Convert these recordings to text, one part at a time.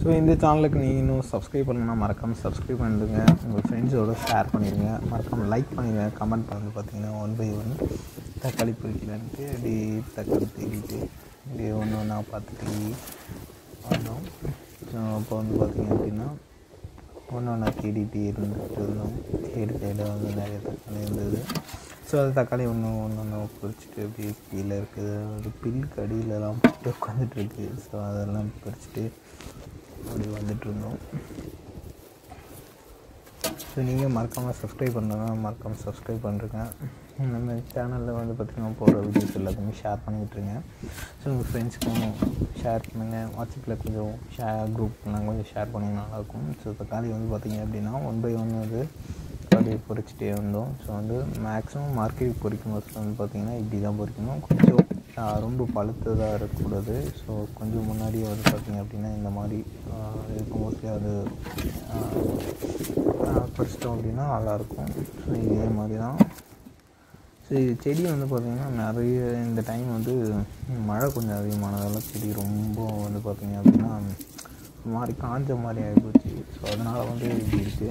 So இந்த சேனலுக்கு நீங்கள் இன்னும் சப்ஸ்கிரைப் பண்ணணும்னா மறக்காமல் சப்ஸ்கிரைப் பண்ணிடுங்க உங்கள் ஃப்ரெண்ட்ஸோட ஷேர் பண்ணிடுங்க மறக்காமல் லைக் பண்ணிடுங்க கமெண்ட் பண்ணி பார்த்தீங்கன்னா ஒன் பை ஒன் தக்காளி பொரிக்கலான்ட்டு அப்படி தக்காளி தேடிட்டு இப்படி ஒன்று ஒன்றா பார்த்துட்டு வந்தோம் ஸோ அப்போ வந்து பார்த்தீங்க அப்படின்னா ஒன்று ஒன்றா தேடிட்டு இருந்துட்டு இருந்தோம் தேடி தேட வந்து நிறைய தக்காளி இருந்தது ஸோ அது தக்காளி ஒன்று ஒன்று ஒன்று பறிச்சுட்டு அப்படியே கீழே இருக்குது அது பில்லுக்கு அடியிலலாம் போட்டு உட்காந்துட்டு இருக்கு ஸோ அதெல்லாம் பறிச்சுட்டு அப்படி வந்துட்டு இருந்தோம் ஸோ நீங்கள் மறக்காமல் சப்ஸ்கிரைப் பண்ணுறேன்னா மறக்காமல் சப்ஸ்கிரைப் பண்ணுறேங்க நம்ம சேனலில் வந்து பார்த்திங்கன்னா போகிற வீடியோஸ் எல்லாத்தையுமே ஷேர் பண்ணிக்கிட்டுருங்க ஸோ உங்கள் ஃப்ரெண்ட்ஸ்க்கும் ஷேர் பண்ணுங்கள் வாட்ஸ்அப்பில் கொஞ்சம் ஷேர் குரூப்லாம் கொஞ்சம் ஷேர் பண்ணிங்கன்னா நல்லாயிருக்கும் ஸோ தக்காளி வந்து பார்த்திங்க அப்படின்னா ஒன் பை ஒன் வந்து தக்காளி பொரிச்சிட்டே வந்தோம் ஸோ வந்து மேக்ஸிமம் மார்க்கெட் பொரிக்கும் போது வந்து பார்த்திங்கன்னா இப்படி தான் பொரிக்கணும் கொஞ்சம் ஆஹ், ரொம்ப பழுத்ததாக இருக்கக்கூடாது ஸோ கொஞ்சம் முன்னாடியே வந்து பார்த்திங்க அப்படின்னா இந்த மாதிரி ஆஹ், இருக்கும் மோஸ்ட்லி அது பறிச்சிட்டோம் அப்படின்னா நல்லாயிருக்கும் ஸோ இதே மாதிரி தான் ஸோ இது செடி வந்து பார்த்திங்கன்னா நிறைய இந்த டைம் வந்து மழை கொஞ்சம் அதிகமானதால செடி ரொம்ப வந்து பார்த்திங்க அப்படின்னா ஒரு மாதிரி காஞ்ச மாதிரி ஆகிப்போச்சு ஸோ அதனால் வந்து இப்படி இருக்குது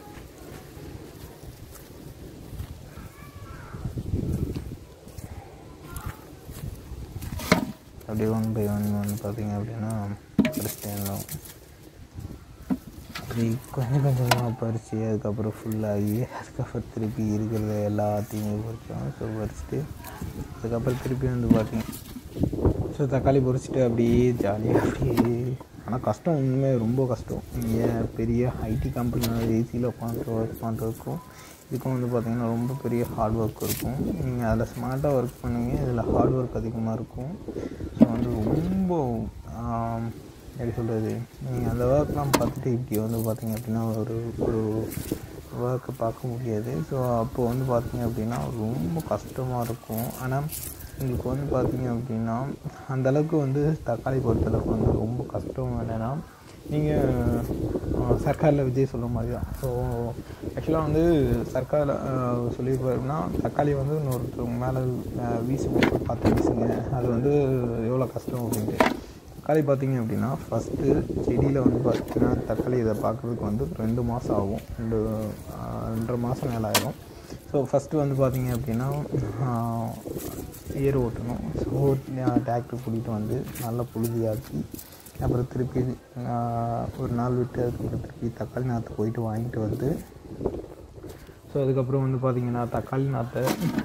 அப்படியே ஒன் பை ஒன் வந்து பார்த்தீங்க அப்படின்னா பறிச்சுட்டே இருந்தோம் அப்படி கொஞ்சம் கொஞ்சமாக பறித்து அதுக்கப்புறம் ஃபுல்லாகி அதுக்கப்புறம் திருப்பி இருக்கிறத எல்லாத்தையுமே பறித்தோம் ஸோ பறிச்சுட்டு அதுக்கப்புறம் திருப்பி வந்து பார்த்தீங்க ஸோ தக்காளி பொரிச்சிட்டு அப்படியே ஜாலியாக அப்படியே ஆனால் கஷ்டம் இன்னுமே ரொம்ப கஷ்டம் நீங்கள் பெரிய ஐடி கம்பெனியில் ஏசியில் உட்காந்து ஒர்க் பண்ணுறதுக்கும் இதுக்கும் வந்து பார்த்திங்கன்னா ரொம்ப பெரிய ஹார்ட் ஒர்க் இருக்கும் நீங்கள் அதில் ஸ்மார்ட்டாக ஒர்க் பண்ணுவீங்க இதில் ஹார்ட் ஒர்க் அதிகமாக இருக்கும் ஸோ வந்து ரொம்ப ஆம், எப்படி சொல்கிறது நீங்கள் அந்த ஒர்க்லாம் பார்த்துட்டு இப்படி வந்து பார்த்தீங்க அப்படின்னா ஒரு ஒரு ஒர்க்கை பார்க்க முடியாது ஸோ அப்போ வந்து பார்த்தீங்க அப்படின்னா ரொம்ப கஷ்டமாக இருக்கும் ஆனால் உங்களுக்கு வந்து பார்த்தீங்க அப்படின்னா அந்த அளவுக்கு வந்து தக்காளி பொறுத்தளவுக்கு வந்து ரொம்ப கஷ்டம் என்னென்னா நீங்கள் சர்க்காரில் விஜய் சொல்ல மாதிரி தான் ஸோ ஆக்சுவலாக வந்து சர்க்காரில் சொல்லியிருப்பாருன்னா தக்காளி வந்து இன்னொருத்தவங்க மேலே வீசி போட்டு பார்த்து வீசுங்க அது வந்து எவ்வளோ கஷ்டம் அப்படின்ட்டு தக்காளி பார்த்தீங்க அப்படின்னா ஃபஸ்ட்டு செடியில் வந்து பார்த்தீங்கன்னா தக்காளி இதை பார்க்குறதுக்கு வந்து ரெண்டு மாதம் ஆகும் ரெண்டு ஆஹ், ரெண்டரை மாதம் மேலே ஆயிரும் ஸோ ஃபஸ்ட்டு வந்து பார்த்தீங்க அப்படின்னா ஆஹ், ஏர் ஓட்டணும் ஸோ டிராக்டர் கூட்டிகிட்டு வந்து நல்லா புழுதியாக்கி அப்புறம் திருப்பி ஆஹ், ஒரு நாள் விட்டு அதுக்கப்புறம் திருப்பி தக்காளி நாற்று போயிட்டு வாங்கிட்டு வந்து ஸோ அதுக்கப்புறம் வந்து பார்த்தீங்கன்னா தக்காளி நாற்றை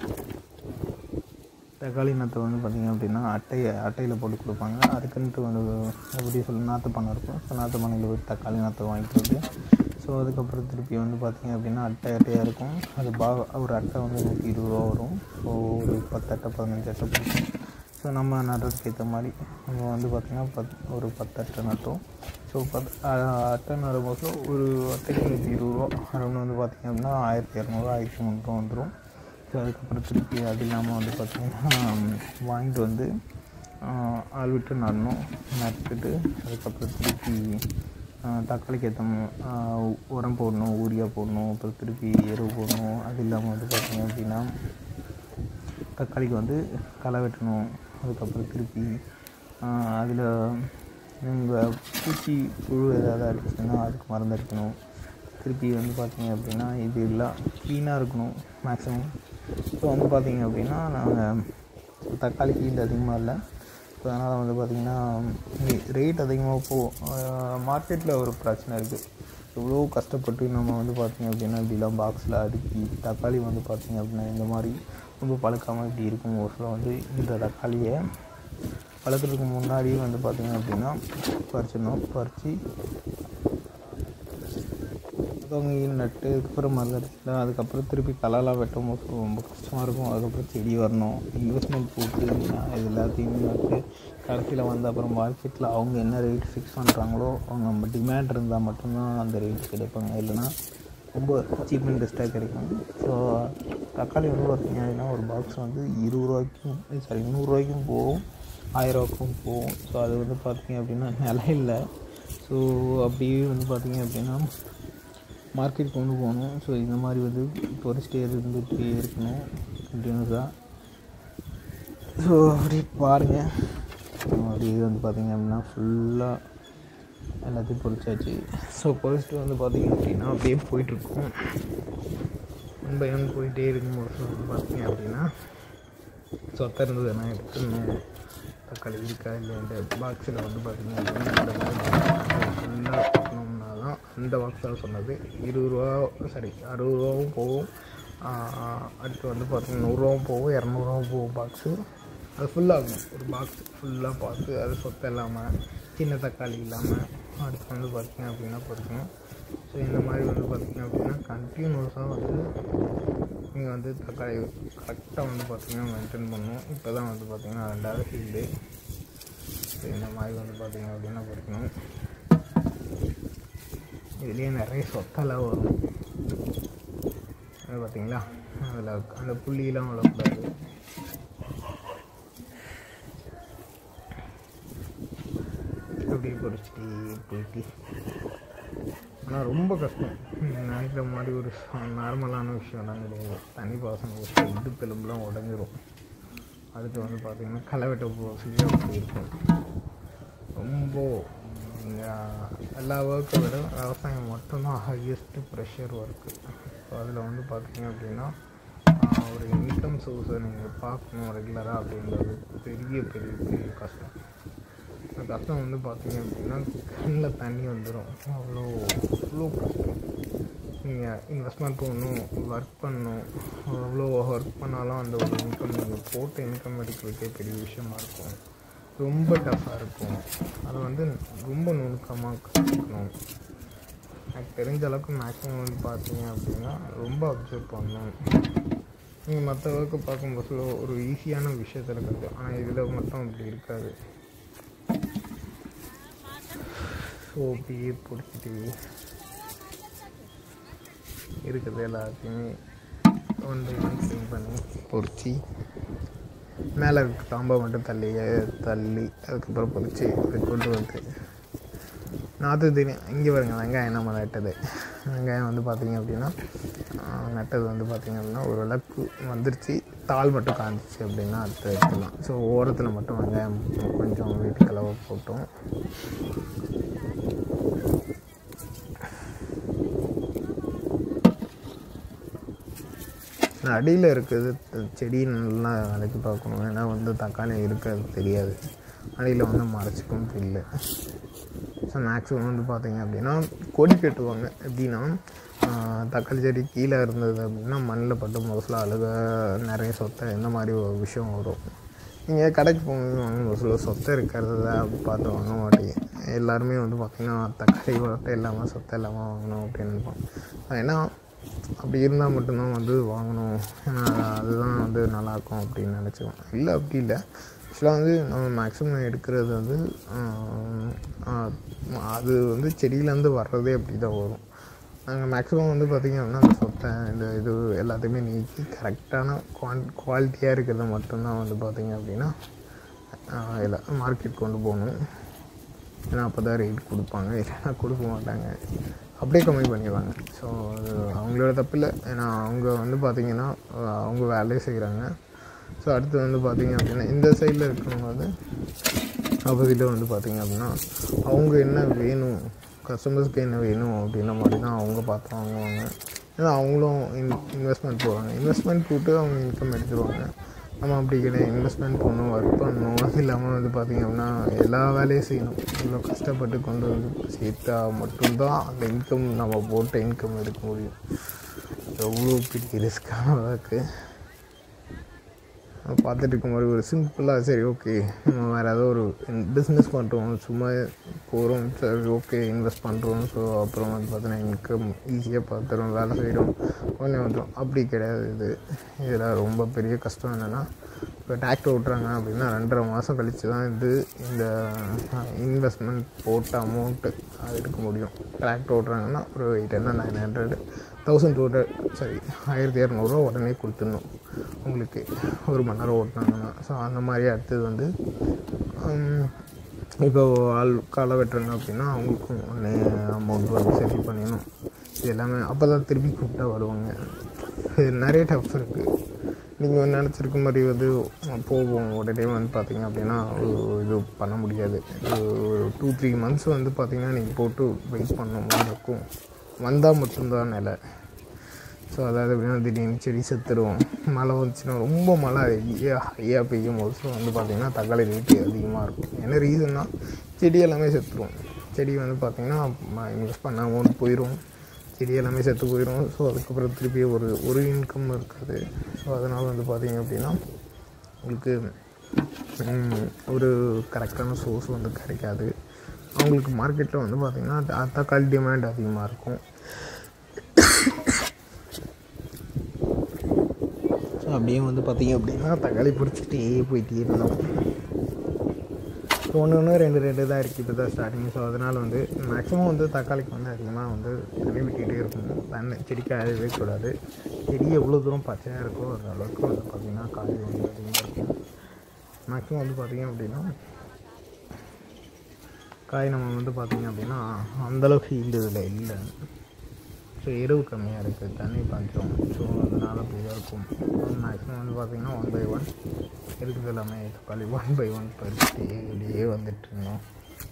தக்காளி நாற்றை வந்து பார்த்திங்க அப்படின்னா அட்டையை அட்டையில் போட்டு கொடுப்பாங்க அதுக்குன்ட்டு வந்து எப்படி சொல்ல நாற்று பண்ணை இருக்கும் ஸோ நாற்று பண்ணையில் போய் தக்காளி நாற்றை வாங்கிட்டு வந்து ஸோ அதுக்கப்புறம் திருப்பி வந்து பார்த்திங்க அப்படின்னா அட்டை அட்டையாக இருக்கும் அது பா ஒரு அட்டை வந்து நூற்றி இருபது ரூபா வரும் ஸோ ஒரு பத்து அட்டை பதினஞ்சு அட்டை பிடிக்கும் ஸோ நம்ம நடுறதுக்கு ஏற்ற மாதிரி நம்ம வந்து பார்த்திங்கன்னா பத் ஒரு பத்து அட்டை நட்டோம் ஸோ பத் அ- அட்டை நடும்போது ஒரு அட்டைக்கு நூற்றி இருபது ரூபா அரௌண்ட் வந்து பார்த்திங்க அப்படின்னா ஆயிரத்தி இரநூறு ஆயிரத்தி முந்நூறுவா வந்துடும் ஸோ அதுக்கப்புறம் திருப்பி அது இல்லாமல் வந்து பார்த்திங்கன்னா வாங்கிட்டு வந்து ஆஹ், ஆள் விட்டு நடணும் நட்டுட்டு அதுக்கப்புறம் திருப்பி ஆஹ், தக்காளிக்கு ஏற்ற உரம் போடணும் ஊரியா போடணும் அப்புறம் திருப்பி எருவு போடணும் அது இல்லாமல் வந்து பார்த்திங்க அப்படின்னா தக்காளிக்கு வந்து களை வெட்டணும் அதுக்கப்புறம் திருப்பி அதில் நீங்கள் பூச்சி புழு ஏதாவது அடிச்சுன்னா அதுக்கு மருந்து அடிக்கணும் திருப்பி வந்து பார்த்தீங்க அப்படின்னா இது எல்லாம் க்ளீனாக இருக்கணும் மேக்ஸிமம் ஸோ வந்து பார்த்தீங்க அப்படின்னா நாங்கள் தக்காளி ஹீட் அதிகமாக இல்லை ஸோ அதனால் வந்து பார்த்திங்கன்னா ரேட் அதிகமாக போ மார்க்கெட்டில் ஒரு பிரச்சனை இருக்குது எவ்வளோ கஷ்டப்பட்டு நம்ம வந்து பார்த்திங்க அப்படின்னா இப்படிலாம் பாக்ஸில் அடுக்கி தக்காளி வந்து பார்த்திங்க அப்படின்னா இந்த மாதிரி ரொம்ப பழுக்காமல் இப்படி இருக்கும் ஒரு சில வந்து இந்த தக்காளியை பழுக்கிறதுக்கு முன்னாடியே வந்து பார்த்திங்க அப்படின்னா பறிச்சிடணும் பறித்து தொங்கி நட்டு அதுக்கப்புறம் மருந்து அதுக்கப்புறம் திருப்பி களைலாம் வெட்டும் போது ரொம்ப கஷ்டமாக இருக்கும் அதுக்கப்புறம் செடி வரணும் இன்வெஸ்ட்மெண்ட் போட்டு நான் இது எல்லாத்தையுமே நட்டு கடைசியில் வந்து அப்புறம் மார்க்கெட்டில் அவங்க என்ன ரேட் ஃபிக்ஸ் பண்ணுறாங்களோ அவங்க நம்ம டிமாண்ட் இருந்தால் மட்டும்தான் அந்த ரேட் கிடைப்பாங்க இல்லைன்னா ரொம்ப சீப் அண்ட் பெஸ்ட்டாக கிடைக்கும் ஸோ தக்காளி வந்து பார்த்தீங்க அப்படின்னா ஒரு பாக்ஸ் வந்து இருபது ரூபாய்க்கும் சாரி நூறுரூவாய்க்கும் போகும் ஆயிரரூவாய்க்கும் போகும் ஸோ அது வந்து பார்த்தீங்க அப்படின்னா நிலை இல்லை ஸோ அப்படியே வந்து பார்த்தீங்க அப்படின்னா மார்க்கெட் கொண்டு போகணும் ஸோ இந்த மாதிரி வந்து பொறிச்சிட்டே இருந்துகிட்டே இருக்கணும் கண்டினியூஸாக ஸோ அப்படியே பாருங்கள் அப்படியே வந்து பார்த்தீங்க அப்படின்னா ஃபுல்லாக எல்லாத்தையும் பொரிச்சாச்சு ஸோ பொரிச்சிட்டு வந்து பார்த்திங்க அப்படின்னா அப்படியே போயிட்டுருக்கோம் ஒன் பை ஒன் போயிட்டே இருக்கும்போது வந்து பார்த்தீங்க அப்படின்னா சொத்தை இருந்ததுன்னா எடுத்துடணும் தக்காளி இருக்கா இல்லைன்ற பாக்ஸில் வந்து பார்த்தீங்க அப்படின்னா இந்த மாதிரி ஃபுல்லாக பண்ணோம்னா தான் அந்த பாக்ஸாக சொன்னது இருபது ரூபா சாரி அறுபது ரூபாவும் போகும் ஆஹ் அடுத்து வந்து பார்த்தீங்கன்னா நூறுரூவாவும் போகும் இரநூறுவாவும் போகும் பாக்ஸு அது ஃபுல்லாகும் ஒரு பாக்ஸ் ஃபுல்லாக பார்த்து அது சொத்தை இல்லாமல் சின்ன தக்காளி இல்லாமல் அடுத்து வந்து பார்த்தீங்க அப்படின்னா பொறுக்கணும் ஸோ இந்த மாதிரி வந்து பார்த்தீங்க அப்படின்னா கண்டினியூஸாக வந்து நீங்கள் வந்து தக்காளி கரெக்டாக வந்து பார்த்தீங்கன்னா மெயின்டைன் பண்ணணும் இப்போ தான் வந்து பார்த்தீங்கன்னா ரெண்டாவது ஃபீல்டு ஸோ இந்த மாதிரி வந்து பார்த்தீங்க அப்படின்னா பொறுக்கணும் இதுலேயே நிறைய சொத்தெல்லாம் வரும் அது பார்த்தீங்களா அதில் அந்த புள்ளியெல்லாம் விழக்கூடாது அப்படியே பொறிச்சிட்டு போயிட்டு ஆனால் ரொம்ப கஷ்டம் நினைக்கிற மாதிரி ஒரு நார்மலான விஷயம்லாம் கிடையாது தண்ணி பாசனம் வச்சு இடுப்பெலும்புலாம் உடஞ்சிரும் அடுத்து வந்து பார்த்திங்கன்னா களை வெட்ட ப்ரோசீஜர் அப்படி இருக்கும் ரொம்ப இங்க எல்லா ஒர்க்கை விட விவசாயம் மட்டும்தான் ஹையஸ்ட்டு ப்ரெஷர் ஒர்க்கு ஸோ அதில் வந்து பார்த்தீங்க அப்படின்னா ஆஹ், ஒரு இன்கம் சோர்ஸை நீங்கள் பார்க்கணும் ரெகுலராக அப்படின்றது பெரிய பெரிய பெரிய கஷ்டம் அந்த கஷ்டம் வந்து பார்த்தீங்க அப்படின்னா கண்ணில் தண்ணி வந்துடும் அவ்வளோ அவ்வளோ கஷ்டம் நீங்கள் இன்வெஸ்ட்மெண்ட் பண்ணணும் ஒர்க் பண்ணணும் அவ்வளோ ஒர்க் பண்ணாலும் அந்த ஒரு இன்கம் நீங்கள் போட்ட இன்கம் எடுக்கிறதுக்கே பெரிய விஷயமா இருக்கும் ரொம்ப டஃப்பாக இருக்கும் அதை வந்து ரொம்ப நுணுக்கமாக கற்றுக்கணும் எனக்கு தெரிஞ்ச அளவுக்கு மேக்ஸிமம் வந்து பார்த்தீங்க அப்படின்னா ரொம்ப அப்சர்வ் பண்ணணும் நீங்கள் மற்ற ஒர்க்கு பார்க்கும்போது ஒரு ஈஸியான விஷயத்தில் இருக்குது ஆனால் இதில் மட்டும் அப்படி இருக்காது ஸோ அப்படியே பிடிச்சிட்டு இருக்குது எல்லாத்தையுமே ஒன் பை ஒன் க்ளீன் பண்ணி பொறிச்சு மேலே இருக்க தாம்பை மட்டும் தள்ளி தள்ளி அதுக்கப்புறம் பொறிச்சு இப்படி கொண்டு வந்து நாற்று தெரியும் இங்கே பாருங்க வெங்காயம் நம்ம நட்டது வெங்காயம் வந்து பார்த்தீங்க அப்படின்னா ஆஹ், நட்டது வந்து பார்த்தீங்க அப்படின்னா ஒரு விளக்கு வந்துருச்சு தாள் மட்டும் காஞ்சிச்சு அப்படின்னா அடுத்து எடுத்துக்கலாம் ஸோ ஓரத்தில் மட்டும் வெங்காயம் கொஞ்சம் வீட்டுக்களவு போட்டோம் அடியில் இருக்கிறது த- செடி நல்லா விலைக்கு பார்க்கணும் ஏன்னா வந்து தக்காளி இருக்கிறது தெரியாது அடியில் வந்து மறைச்சிக்கும் இல்லை ஸோ மேக்ஸிமம் வந்து பார்த்தீங்க அப்படின்னா கொடி கட்டுவாங்க எப்படின்னா ஆஹ், தக்காளி செடி கீழே இருந்தது அப்படின்னா மண்ணில் பட்டு முதல்ல அழுக நிறைய சொத்தை இந்த மாதிரி ஒரு விஷயம் வரும் நீங்கள் கடைக்கு போகும்போது வாங்க முதல்ல சொத்தை இருக்கிறத பார்த்து வாங்க மாட்டீங்க எல்லாருமே வந்து பார்த்திங்கன்னா தக்காளி வளர்த்த இல்லாமல் சொத்தை இல்லாமல் வாங்கணும் அப்படின்னு நினைப்பாங்க ஏன்னா அப்படி இருந்தால் மட்டும்தான் வந்து வாங்கணும் ஏன்னா அதுதான் வந்து நல்லாயிருக்கும் அப்படின்னு நினச்சிக்குவோம் இல்லை அப்படி இல்லை ஆக்சுவலாக வந்து நம்ம மேக்ஸிமம் எடுக்கிறது வந்து ஆஹ், ஆஹ், அது வந்து செடியிலேருந்து வர்றதே அப்படி தான் வரும் நாங்கள் மேக்ஸிமம் வந்து பார்த்திங்க அப்படின்னா அந்த சொத்தை இந்த இது எல்லாத்தையுமே நீக்கி கரெக்டான குவான் குவாலிட்டியாக இருக்கிறத மட்டும்தான் வந்து பார்த்திங்க அப்படின்னா ஆஹ், இல்லை மார்க்கெட் கொண்டு போகணும் ஏன்னா அப்போ தான் ரேட் கொடுப்பாங்க இல்லைன்னா கொடுக்க மாட்டாங்க அப்படியே கம்மி பண்ணிடுவாங்க ஸோ அது அவங்களோட தப்பு இல்லை ஏன்னா அவங்க வந்து பார்த்திங்கன்னா அஹ் அவங்க வேலையை செய்கிறாங்க ஸோ அடுத்து வந்து பார்த்திங்க அப்படின்னா இந்த சைடில் இருக்கிறவங்க வந்து ஆப்போசிட்டில் வந்து பார்த்திங்க அப்படின்னா அவங்க என்ன வேணும் கஸ்டமர்ஸ்க்கு என்ன வேணும் அப்படின்ற மாதிரி தான் அவங்க பார்த்து வாங்குவாங்க ஏன்னா அவங்களும் இன் இன்வெஸ்ட்மெண்ட் போடுவாங்க இன்வெஸ்ட்மெண்ட் போட்டு அவங்க இன்கம் எடுத்துருவாங்க நம்ம அப்படி கிடையாது இன்வெஸ்ட்மெண்ட் பண்ணணும் ஒர்க் பண்ணணும் அது இல்லாமல் வந்து பார்த்திங்க அப்படின்னா எல்லா வேலையும் செய்யணும் இவ்வளோ கஷ்டப்பட்டு கொண்டு வந்து சேர்த்தா மட்டும்தான் அந்த இன்கம் நம்ம போட்ட இன்கம் எடுக்க முடியும் எவ்வளோ பெரிய ரிஸ்க்கான ஒர்க்கு பார்த்துட்டு இருக்கும்போது ஒரு சிம்பிளாக சரி ஓகே நம்ம வேறு ஏதோ ஒரு பிஸ்னஸ் பண்ணுறோம் சும்மா போகிறோம் சரி ஓகே இன்வெஸ்ட் பண்ணுறோம் ஸோ அப்புறம் வந்து பார்த்தீங்கன்னா இன்கம் ஈஸியாக பார்த்துறோம் வேலை செய்கிறோம் கொஞ்சம் வந்துடும் அப்படி கிடையாது இது இதில் ரொம்ப பெரிய கஷ்டம் என்னென்னா இப்போ டிராக்டர் ஓட்டுறாங்க அப்படின்னா ரெண்டரை மாதம் கழித்து தான் இது இந்த இன்வெஸ்ட்மெண்ட் போட்ட அமௌண்ட்டு அது எடுக்க முடியும் டிராக்டர் ஓட்டுறாங்கன்னா ஒரு eight hundred nine hundred thousand two hundred sorry ஆயிரத்தி இரநூறுவா உடனே கொடுத்துடணும் உங்களுக்கு ஒரு மணி நேரம் ஓட்டினாங்கன்னா ஸோ அந்த மாதிரி அடுத்தது வந்து ஹம், இப்போ ஆள் களை வெட்டுறாங்க அப்படின்னா அவங்களுக்கும் உடனே அமௌண்ட் வந்து செட்டில் பண்ணிடணும் இது எல்லாமே அப்போ தான் திருப்பி கூப்பிட்டா வருவாங்க இது நிறைய டஃப் இருக்குது நீங்கள் நினச்சிருக்க மாதிரி வந்து போவோம் உடனே வந்து பார்த்தீங்க அப்படின்னா ஒரு இது பண்ண முடியாது ஒரு டூ த்ரீ மந்த்ஸ் வந்து பார்த்தீங்கன்னா நீங்கள் போட்டு வெயிட் பண்ண மாதிரி இருக்கும் வந்தால் மட்டும்தான் நிலை ஸோ அதாவது எப்படின்னா திடீர்னு செடி செத்துரும் மழை வந்துச்சுன்னா ரொம்ப மழை ஹையாக ஹையாக பெய்யும் போது ஸோ வந்து பார்த்திங்கன்னா தக்காளி ரேட்டு அதிகமாக இருக்கும் என்ன ரீசன்னா செடி எல்லாமே செத்துரும் செடி வந்து பார்த்திங்கன்னா இன்வெஸ்ட் பண்ண அமௌண்ட் போயிடும் செடி எல்லாமே செத்து போயிடும் ஸோ அதுக்கப்புறம் திருப்பி ஒரு ஒரு இன்கம் இருக்காது ஸோ அதனால் வந்து பார்த்திங்க அப்படின்னா உங்களுக்கு ம், ஒரு கரெக்டான சோர்ஸ் வந்து கிடைக்காது அவங்களுக்கு மார்க்கெட்டில் வந்து பார்த்திங்கன்னா த- தக்காளி டிமாண்ட் அதிகமாக இருக்கும் ஸோ அப்படியே வந்து பார்த்தீங்க அப்படின்னா தக்காளி பிடிச்சிட்டே போயிட்டே இருந்தோம் ஒன்று ஒன்று ரெண்டு ரெண்டு தான் இருக்குது இப்போ தான் ஸ்டார்டிங் ஸோ அதனால் வந்து மேக்ஸிமம் வந்து தக்காளிக்கு வந்து அதிகமாக வந்து தண்ணி விட்டுகிட்டே இருக்கணும் தண்ணி செடி காயவே கூடாது செடி எவ்வளோ தூரம் பச்சையாக இருக்கோ அந்த அளவுக்கு வந்து பார்த்திங்கன்னா காய் வந்து அதிகமாக இருக்கும் மேக்ஸிமம் வந்து பார்த்திங்க அப்படின்னா காய் நம்ம வந்து பார்த்திங்க அப்படின்னா அந்தளவுக்கு ஈல்டுதில் இல்லை ஸோ எருவு கம்மியாக இருக்குது தண்ணி பஞ்சம் ஸோ அதனால் அப்படி தான் இருக்கும் மேக்ஸிமம் வந்து பார்த்திங்கன்னா ஒன் பை ஒன் இருக்குது எல்லாமே தக்காளி ஒன் பை ஒன் பறிச்சுட்டு இப்படியே வந்துட்டு இருந்தோம்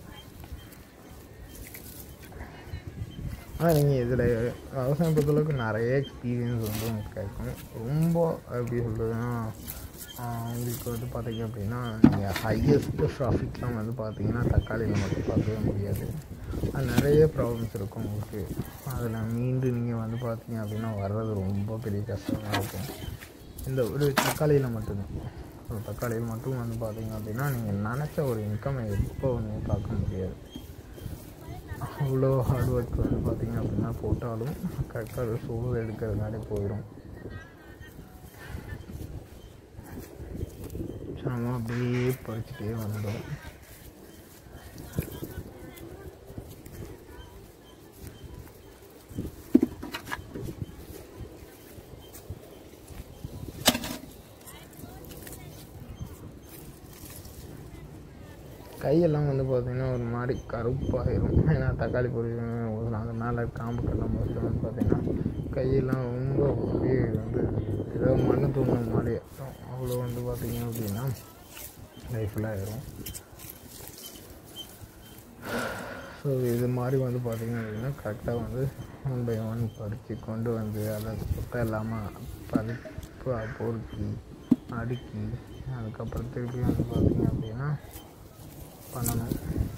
ஆனால் நீங்கள் இதில் விவசாயம் பொறுத்தளவுக்கு நிறைய எக்ஸ்பீரியன்ஸ் வந்து உங்களுக்கு கிடைக்கும் ரொம்ப எப்படி சொல்கிறதுன்னா உங்களுக்கு வந்து பார்த்தீங்க அப்படின்னா நீங்கள் ஹையஸ்ட் ப்ராஃபிட்லாம் வந்து பார்த்தீங்கன்னா தக்காளியில் மட்டும் பார்க்கவே முடியாது அது நிறைய ப்ராப்ளம்ஸ் இருக்கும் உங்களுக்கு அதில் மீண்டு நீங்கள் வந்து பார்த்தீங்க அப்படின்னா வர்றது ரொம்ப பெரிய கஷ்டமாக இருக்கும் இந்த ஒரு தக்காளியில் மட்டும்தான் ஒரு தக்காளியில் மட்டும் வந்து பார்த்தீங்க அப்படின்னா நீங்கள் நினச்ச ஒரு இன்கமை எப்போ வந்து பார்க்க முடியாது அவ்வளோ ஹார்ட் ஒர்க் வந்து பார்த்தீங்க அப்படின்னா போட்டாலும் கரெக்டாக ஒரு சூழல் எடுக்கிறதுனாலே போயிடும் ஸோ நம்ம அப்படியே படிச்சுட்டே வந்தோம் கையெல்லாம் வந்து பார்த்தீங்கன்னா ஒரு மாதிரி கருப்பாயிரும் ஏன்னா தக்காளி பொரி அது மேலே காம்புக்கெல்லாம் மோஸ்ட்லி வந்து பார்த்தீங்கன்னா கையெல்லாம் ரொம்ப அப்படியே வந்து ஏதோ மண்ணு தூண்டின மாதிரி ஆயிரும். அவ்வளோ வந்து பார்த்தீங்க அப்படின்னா லைஃப்பில் ஆயிரும் ஸோ இது மாதிரி வந்து பார்த்தீங்க அப்படின்னா கரெக்டாக வந்து ஒன் பை ஒன் பறித்து கொண்டு வந்து அதை சுத்தம் இல்லாமல் பறிப்பு பொறுக்கி அடுக்கி அதுக்கப்புறம் திருப்பி வந்து பார்த்தீங்க அப்படின்னா பண்ணணும்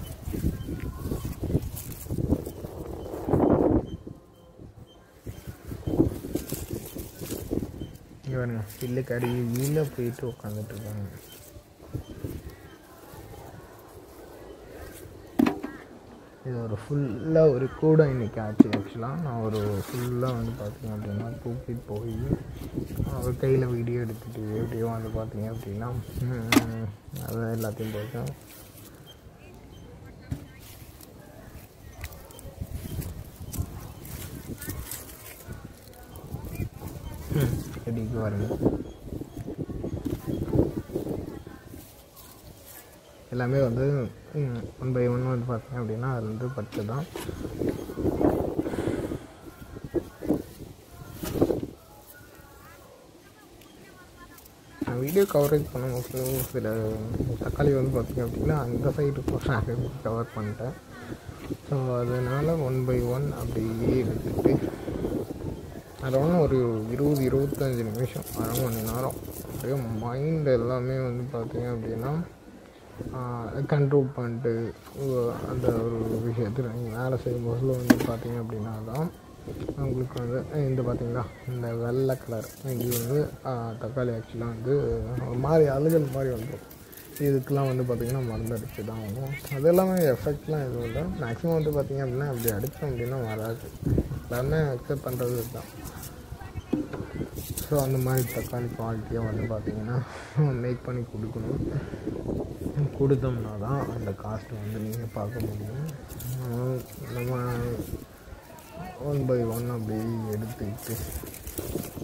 இவருங்க பில்லுக்கு அடியில் போயிட்டு உட்காந்துட்டு இருக்காங்க இது ஒரு ஃபுல்லாக ஒரு கூட இன்னைக்கு ஆச்சு ஆக்சுவலாக நான் ஒரு ஃபுல்லாக வந்து பார்த்தீங்க அப்படின்னா தூக்கிட்டு போய் அவர் கையில் வீடியோ எடுத்துகிட்டு எப்படியோ வந்து பார்த்தீங்க அப்படின்னா ம், அதை எல்லாத்தையும் போட்டேன் செடிக்கு வருங்க எல்லாமே வந்து ஒன் பை ஒன் வந்து பார்த்தீங்க அப்படின்னா அது வந்து பட்டு தான் நான் வீடியோ கவரேஜ் பண்ணும்போது சில தக்காளி வந்து பார்த்தீங்க அப்படின்னா அந்த சைடு போர்ஷன் கவர் பண்ணிட்டேன் ஸோ அதனால் ஒன் பை ஒன் அப்படியே எடுத்துட்டு அரௌண்ட் ஒரு இருபது இருபத்தஞ்சி நிமிஷம் அரை மணி நேரம் அப்படியே மைண்ட் எல்லாமே வந்து பார்த்தீங்க அப்படின்னா கண்ட்ரோல் பண்ணிட்டு உ- அந்த ஒரு விஷயத்தில் நீங்கள் வேலை செய்யும் போதில் வந்து பார்த்தீங்க அப்படின்னா தான் உங்களுக்கு வந்து இந்த பார்த்தீங்களா இந்த வெள்ளை கலர் இது வந்து ஆ, தக்காளி ஆக்சுவலாக வந்து ஒரு மாதிரி அழுகல் மாதிரி வந்துடும் இதுக்கெலாம் வந்து பார்த்திங்கன்னா மருந்து அடிச்சு தான் வரும் அது எல்லாமே எஃபெக்ட்லாம் எதுவும் இல்லை மேக்ஸிமம் வந்து பார்த்திங்க அப்படின்னா அப்படி அடித்தோம் அப்படின்னா வராது எல்லாமே அக்செப்ட் பண்ணுறது தான் ஸோ அந்த மாதிரி தக்காளி குவாலிட்டியாக வந்து பார்த்திங்கன்னா மேக் பண்ணி கொடுக்கணும் கொடுத்தோம்னா தான் அந்த காஸ்ட் வந்து நீங்கள் பார்க்க முடியும் ஆஹ் நம்ம ஒன் பை ஒன் அப்படி எடுத்துக்கிட்டு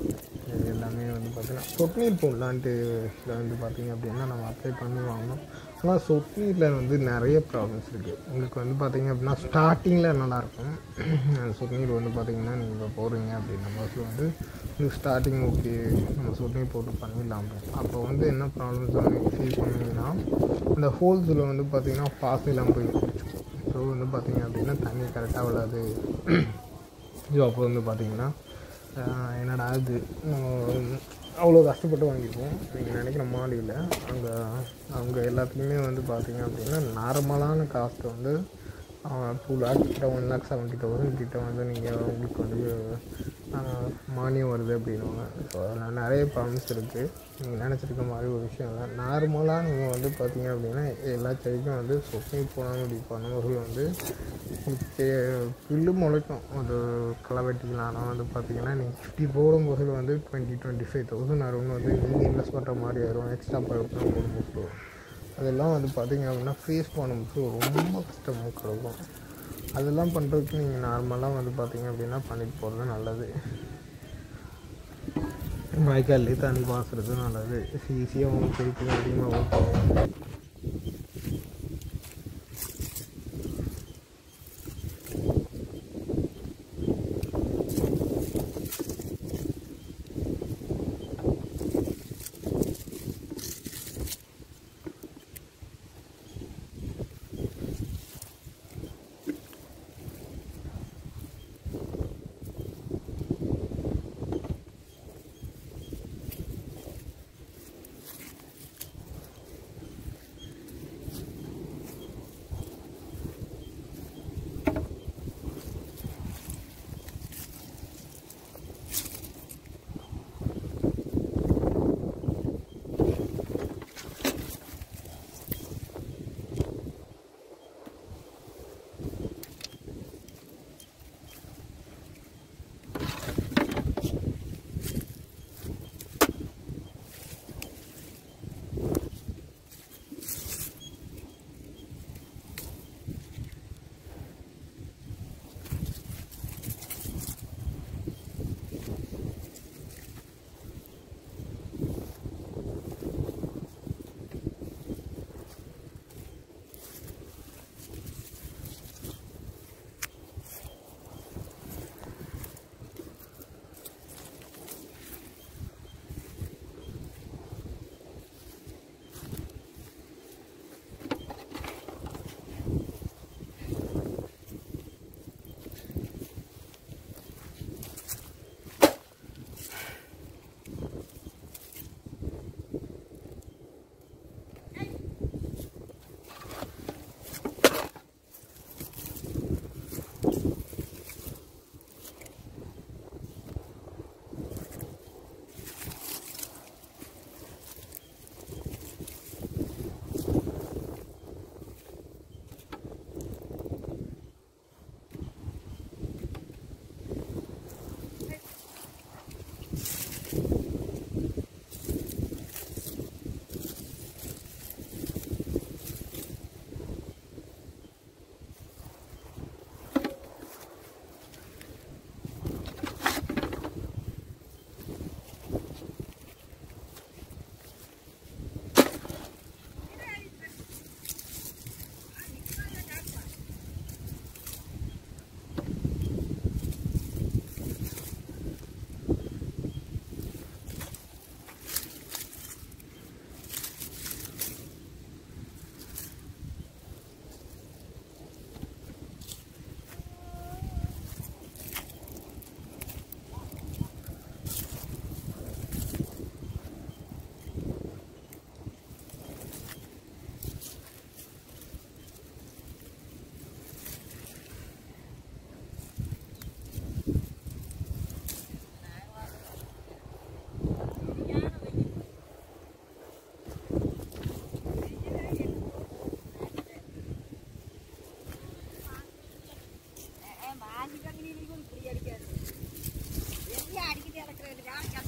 இது எல்லாமே வந்து பார்த்தீங்கன்னா சொட்டு நீர் போடலான்ட்டு இதில் வந்து பார்த்தீங்க அப்படின்னா நம்ம அப்ளை பண்ணி வாங்கணும் ஆனால் சொட்னியில் வந்து நிறைய ப்ராப்ளம்ஸ் இருக்குது உங்களுக்கு வந்து பார்த்தீங்க அப்படின்னா ஸ்டார்டிங்கில் நல்லாயிருக்கும் சொட்னீர் வந்து பார்த்தீங்கன்னா நீங்கள் போகிறீங்க அப்படின்ற மாதிரி வந்து உங்களுக்கு ஸ்டார்டிங் ஓகே நம்ம சொட்னீர் போட்டு பண்ணிடலாம் அப்படின்னு அப்போ வந்து என்ன ப்ராப்ளம்ஸ் வந்து ஃபேஸ் பண்ணீங்கன்னா அந்த ஹோல்ஸில் வந்து பார்த்தீங்கன்னா பாஸ் இல்லாமல் போய் பிடிச்சிக்கும் ஸோ வந்து பார்த்தீங்க அப்படின்னா தண்ணி கரெக்டாக விடாது ஸோ அப்போ வந்து பார்த்தீங்கன்னா ஆஹ் என்னடா இது நம்ம அவ்வளோ கஷ்டப்பட்டு வாங்கியிருப்போம் நீங்கள் நினைக்கிற மாதிரி இல்லை அங்கே அவங்க எல்லாத்துலேயுமே வந்து பார்த்தீங்க அப்படின்னா நார்மலான காஸ்ட்டை வந்து டூ லேக் கிட்ட ஒன் லேக் செவன்ட்டி தௌசண்ட் கிட்ட வந்து நீங்கள் உங்களுக்கு வந்து ஆஹ் மானியம் வருது அப்படின்னுவாங்க ஸோ அதில் நிறைய ப்ராப்ளம்ஸ் இருக்குது நீங்கள் நினச்சிருக்க மாதிரி ஒரு விஷயம் இல்லை நார்மலாக நீங்கள் வந்து பார்த்தீங்க அப்படின்னா எல்லா செடிக்கும் வந்து சொப்பை போனாலும் இப்படி பண்ணும்போது வந்து இப்போ புல்லு முளைக்கும் ஒரு களை வெட்டிக்கலாம் ஆனால் வந்து பார்த்தீங்கன்னா நீங்கள் ஃபிஃப்டி போடும்போது வந்து டுவெண்ட்டி டுவெண்ட்டி ஃபைவ் தௌசண்ட் ஆகும் வந்து நீங்கள் இன்வெஸ்ட் பண்ணுற மாதிரி ஆயிரும் எக்ஸ்ட்ரா பழக்கம் போடும்போது அதெல்லாம் வந்து பார்த்தீங்க அப்படின்னா ஃபேஸ் பண்ணும்போது ரொம்ப கஷ்டமாக கிடக்கும் அதெல்லாம் பண்ணுறதுக்கு நீங்கள் நார்மலாக வந்து பார்த்தீங்க அப்படின்னா பண்ணிட்டு போகிறது நல்லது வாய்க்கால்லே தண்ணி பாசுறது நல்லது ஈஸியாகவும் திருப்பி அதிகமாகவும் போகும் அடிக்கிட்டு இறக்குறது